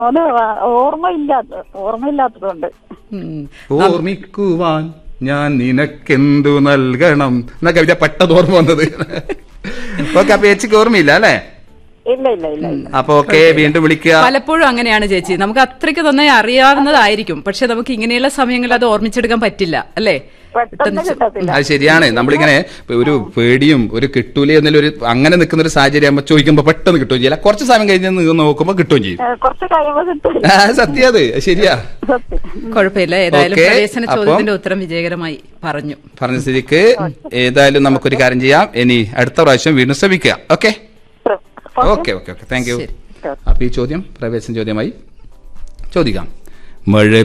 അത് ഓർമ്മയില്ലാത്ത ഓർമ്മയില്ലാത്തതുകൊണ്ട് ഉം. ഓർമ്മിക്കുവാൻ ഞാൻ നിനക്കെന്തു നൽകണം എന്നാ കവിത പെട്ടെന്ന് ഓർമ്മ വന്നത് ഓക്കെ അപ്പൊ ചേച്ചിക്ക് ഓർമ്മയില്ല അല്ലേ ഇല്ല ഇല്ല ഇല്ല ഇല്ല അപ്പൊ ഓക്കെ വീണ്ടും വിളിക്കുക പലപ്പോഴും അങ്ങനെയാണ് ചേച്ചി നമുക്ക് അത്രയ്ക്ക് നന്നായി അറിയാവുന്നതായിരിക്കും പക്ഷെ നമുക്ക് ഇങ്ങനെയുള്ള സമയങ്ങളിൽ അത് ഓർമ്മിച്ചെടുക്കാൻ പറ്റില്ല അല്ലേ പെട്ടെന്ന് കിട്ടത്തില്ല അത് ശരിയാണ് നമ്മളിങ്ങനെ ഇപ്പൊ ഒരു പേടിയും ഒരു കിട്ടൂലേ എന്നൊരു ഒരു അങ്ങനെ നിൽക്കുന്ന ഒരു സാഹചര്യം ആകുമ്പോ ചോദിക്കുമ്പോ പെട്ടെന്ന് കിട്ടുകയും ചെയ്യില്ല കുറച്ച് സമയം കഴിഞ്ഞ് നിന്ന് നോക്കുമ്പോ കിട്ടുകയും ചെയ്യും ഏ, കുറച്ച് കഴിയുമ്പോ കിട്ടും ആ, സത്യം അത് ശരിയാ സത്യം കുഴപ്പമില്ല ഏതായാലും ഓക്കേ, പ്രവേശന അപ്പം- ചോദ്യത്തിന്റെ ഉത്തരം വിജയകരമായി പറഞ്ഞു പറഞ്ഞ സ്ഥിതിക്ക് ഏതായാലും നമുക്കൊരു കാര്യം ചെയ്യാം ഇനി അടുത്ത പ്രാവശ്യം വീണ്ടും ശ്രമിക്കുക okay okay okay okay thank you ശരി. അപ്പൊ ഈ ചോദ്യം പ്രവേശന ചോദ്യമായി ചോദിക്കാം മഴ